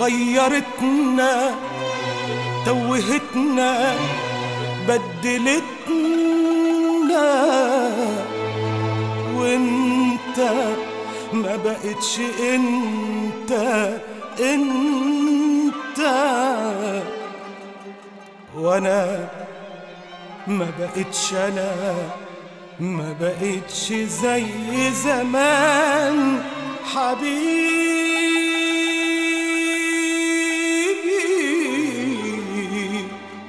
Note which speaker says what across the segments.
Speaker 1: غيرتنا توهتنا بدلتنا وانت ما بقتش انت انت وانا ما بقتش انا ما بقتش زي زمان حبيبي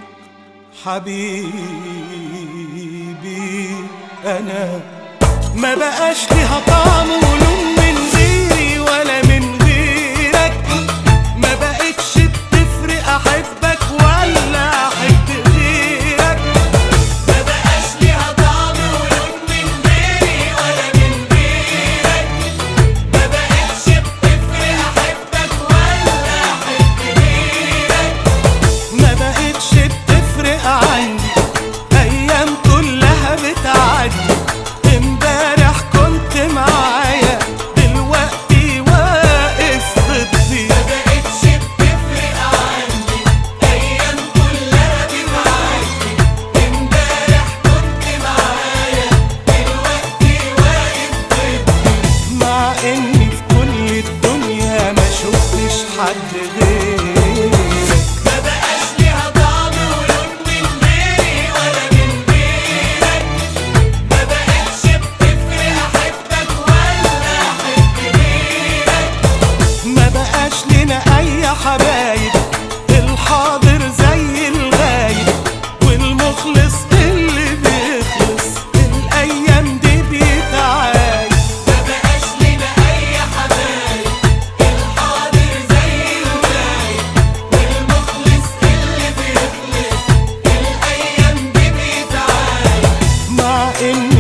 Speaker 1: حبيبي انا ما بقاش ليها طعم ولون من غيري ولا من غيرك ما بقتش بتفرق احبك ولا احب غيرك
Speaker 2: ما بقاش ليها طعم ولون من غيري ولا من غيرك ما بقتش بتفرق احبك ولا احب غيرك
Speaker 1: ما بقتش بتفرق عندي ايام كلها بتعدي امبارح كنت معايا دلوقتي واقف ضدي
Speaker 2: ما بقتش بتفرق عندي ايام كلها بتعدي امبارح كنت معايا دلوقتي واقف ضدي
Speaker 1: مع اني في كل الدنيا ما شفتش حد غيرك
Speaker 2: ما بقاش ليها طعم ولون من غيري ولا من غيرك ما بقتش بتفرق احبك ولا احب غيرك
Speaker 1: ما بقاش لنا اي حبايب الحاضر زي الغايب والمخلص اللي بيخلص الايام دي بيتعايب
Speaker 2: ما بقاش لنا اي حبايب الحاضر زي الغايب والمخلص اللي بيخلص الايام دي بيتعايب
Speaker 1: مع ان